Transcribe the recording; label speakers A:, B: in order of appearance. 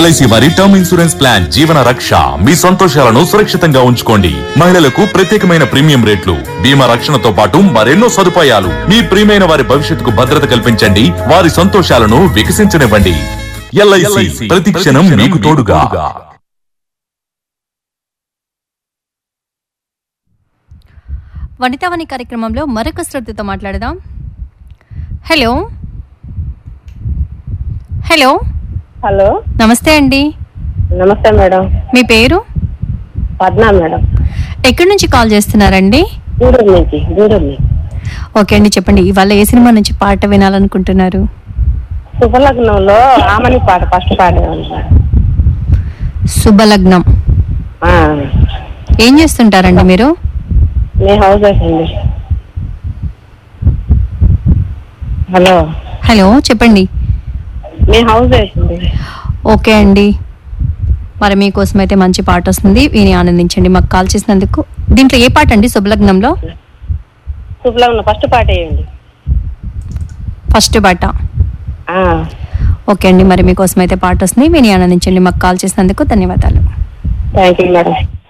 A: LIC వారి term insurance plan జీవన రక్ష మీ సంతోషాలను సురక్షితంగా ఉంచుకోండి మహిళలకు ప్రత్యేకమైన ప్రీమియం రేట్లు బీమా రక్షణతో పాటు మరెన్నో సదుపాయాలు మీ ప్రియమైన వారి భవిష్యత్తుకు భద్రత కల్పించండి వారి సంతోషాలను వికసించనివ్వండి ఎల్ఐసి ప్రతి క్షణం మీకు తోడుగా
B: వనితావని కార్యక్రమంలో మరొక శ్రద్ధతో మాట్లాడదాం హలో హలో
C: హలో
B: నమస్తే అండి
C: నమస్తే మేడం
B: మీ పేరు
C: పద్నా మేడం
B: ఎక్కడి నుంచి కాల్ చేస్తున్నారండి
C: గూడూరు నుంచి గూడూరు నుంచి
B: ఓకే అండి చెప్పండి ఇవాళ ఏ సినిమా నుంచి పాట వినాలనుకుంటున్నారు
C: శుభలగ్నంలో ఆమని పాట ఫస్ట్ పాడేవాళ్ళు మేడం.
B: శుభలగ్నం
C: ఆ,
B: ఏం చేస్తుంటారండి మీరు
C: మీ హౌస్ వైఫ్ అండి హలో
B: హలో చెప్పండి
C: మీ హౌస్ వైఫ్ అండి
B: ఓకే అండి మరి మీకోసం అయితే మంచి పాట వస్తుంది విని ఆనందించండి మాకు కాల్ చేసినందుకు దీంట్లో ఏ పాట అండి శుభలగ్నంలో
C: శుభలగ్నం ఫస్ట్ పాట వేయండి
B: ఫస్ట్ పాట
C: ఆ,
B: ఓకే అండి మరి మీకోసం అయితే పాట వస్తుంది విని ఆనందించండి మాకు కాల్ చేసినందుకు ధన్యవాదాలు
C: థ్యాంక్ యూ మేడం